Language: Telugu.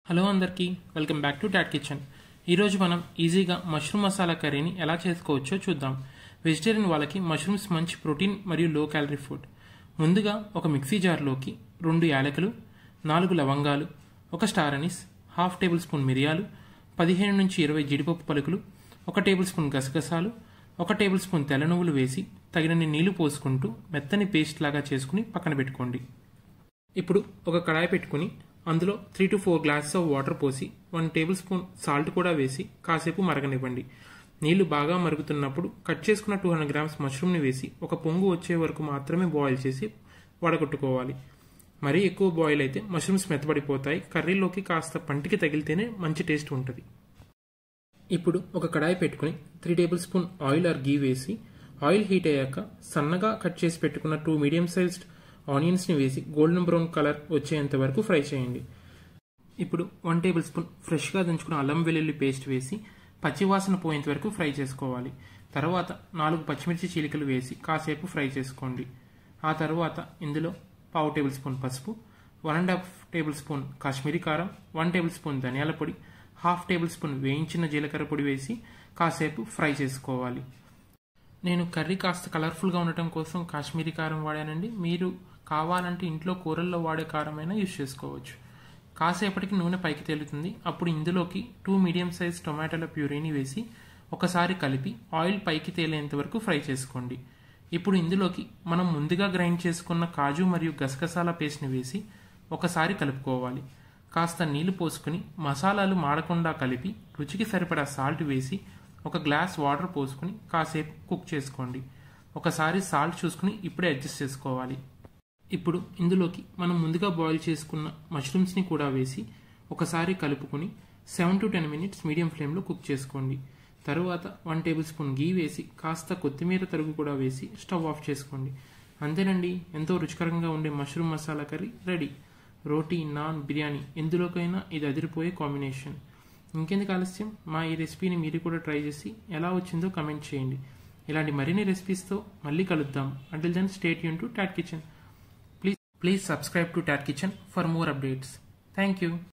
హలో అందరికీ welcome back to tot kitchen ఈరోజు మనం ఈజీగా మష్రూమ్ మసాలా కర్రీని ఎలా చేసుకోవచ్చో చూద్దాం వెజిటేరియన్ వాళ్ళకి మష్రూమ్స్ మంచి ప్రోటీన్ మరియు లో క్యాలరీ ఫుడ్ ముందుగా ఒక మిక్సీ జార్లోకి రెండు యాలకులు నాలుగు లవంగాలు ఒక star anise half tablespoon మిరియాలు పదిహేను నుంచి ఇరవై జీడిపప్పు పలుకులు ఒక టేబుల్ స్పూన్ గసగసాలు ఒక టేబుల్ స్పూన్ తెల్ల నువ్వులు వేసి తగినన్ని నీళ్లు పోసుకుంటూ మెత్తని పేస్ట్ లాగా చేసుకుని పక్కన పెట్టుకోండి ఇప్పుడు ఒక కడాయి పెట్టుకుని అందులో three to four glasses of water పోసి వన్ టేబుల్ స్పూన్ సాల్ట్ కూడా వేసి కాసేపు మరగనివ్వండి నీళ్లు బాగా మరుగుతున్నప్పుడు కట్ చేసుకున్న టూ హండ్రెడ్ గ్రామ్స్ మష్రూమ్ని వేసి ఒక పొంగు వచ్చే వరకు మాత్రమే బాయిల్ చేసి వడగొట్టుకోవాలి మరీ ఎక్కువ బాయిల్ అయితే మష్రూమ్స్ మెత్తబడిపోతాయి కర్రీలోకి కాస్త పంటికి తగిలితేనే మంచి టేస్ట్ ఉంటుంది ఇప్పుడు ఒక కడాయి పెట్టుకుని three tablespoon oil or ghee వేసి ఆయిల్ హీట్ అయ్యాక సన్నగా కట్ చేసి పెట్టుకున్న టూ మీడియం సైజ్డ్ ఆనియన్స్ని వేసి గోల్డెన్ బ్రౌన్ కలర్ వచ్చేంత వరకు ఫ్రై చేయండి ఇప్పుడు వన్ టేబుల్ స్పూన్ ఫ్రెష్గా దంచుకున్న అల్లం వెల్లుల్లి పేస్ట్ వేసి పచ్చివాసన పోయేంత వరకు ఫ్రై చేసుకోవాలి తర్వాత నాలుగు పచ్చిమిర్చి చీలికలు వేసి కాసేపు ఫ్రై చేసుకోండి ఆ తర్వాత ఇందులో పావు టేబుల్ స్పూన్ పసుపు one and half tablespoon Kashmiri కారం వన్ టేబుల్ స్పూన్ ధనియాల పొడి హాఫ్ టేబుల్ స్పూన్ వేయించిన జీలకర్ర పొడి వేసి కాసేపు ఫ్రై చేసుకోవాలి నేను కర్రీ కాస్త కలర్ఫుల్గా ఉండటం కోసం కాశ్మీరీ కారం వాడానండి మీరు కావాలంటే ఇంట్లో కూరల్లో వాడే కారమైనా యూజ్ చేసుకోవచ్చు కాసేపటికి నూనె పైకి తేలుతుంది అప్పుడు ఇందులోకి టూ మీడియం సైజ్ టొమాటోల ప్యూరీని వేసి ఒకసారి కలిపి ఆయిల్ పైకి తేలేంత వరకు ఫ్రై చేసుకోండి ఇప్పుడు ఇందులోకి మనం ముందుగా గ్రైండ్ చేసుకున్న కాజు మరియు గసగసాల పేస్ట్ని వేసి ఒకసారి కలుపుకోవాలి కాస్త నీళ్లు పోసుకుని మసాలాలు మాడకుండా కలిపి రుచికి సరిపడా సాల్ట్ వేసి ఒక గ్లాస్ వాటర్ పోసుకుని కాసేపు కుక్ చేసుకోండి ఒకసారి సాల్ట్ చూసుకుని ఇప్పుడే అడ్జస్ట్ చేసుకోవాలి ఇప్పుడు ఇందులోకి మనం ముందుగా బాయిల్ చేసుకున్న మష్రూమ్స్ని కూడా వేసి ఒకసారి కలుపుకొని seven to ten minutes medium ఫ్లేమ్లో కుక్ చేసుకోండి తరువాత వన్ టేబుల్ స్పూన్ గీ వేసి కాస్త కొత్తిమీర తరుగు కూడా వేసి స్టవ్ ఆఫ్ చేసుకోండి అంతేనండి ఎంతో రుచికరంగా ఉండే mushroom masala curry ready roti naan biryani ఎందులోకైనా ఇది అదిరిపోయే కాంబినేషన్ ఇంకెందుకు ఆలస్యం మా ఈ రెసిపీని మీరు కూడా ట్రై చేసి ఎలా వచ్చిందో కమెంట్ చేయండి ఇలాంటి మరిన్ని రెసిపీస్తో మళ్ళీ కలుద్దాం అంటిల్ దెన్ స్టేట్ యూన్ to tot kitchen please please subscribe to tot kitchen for more updates thank you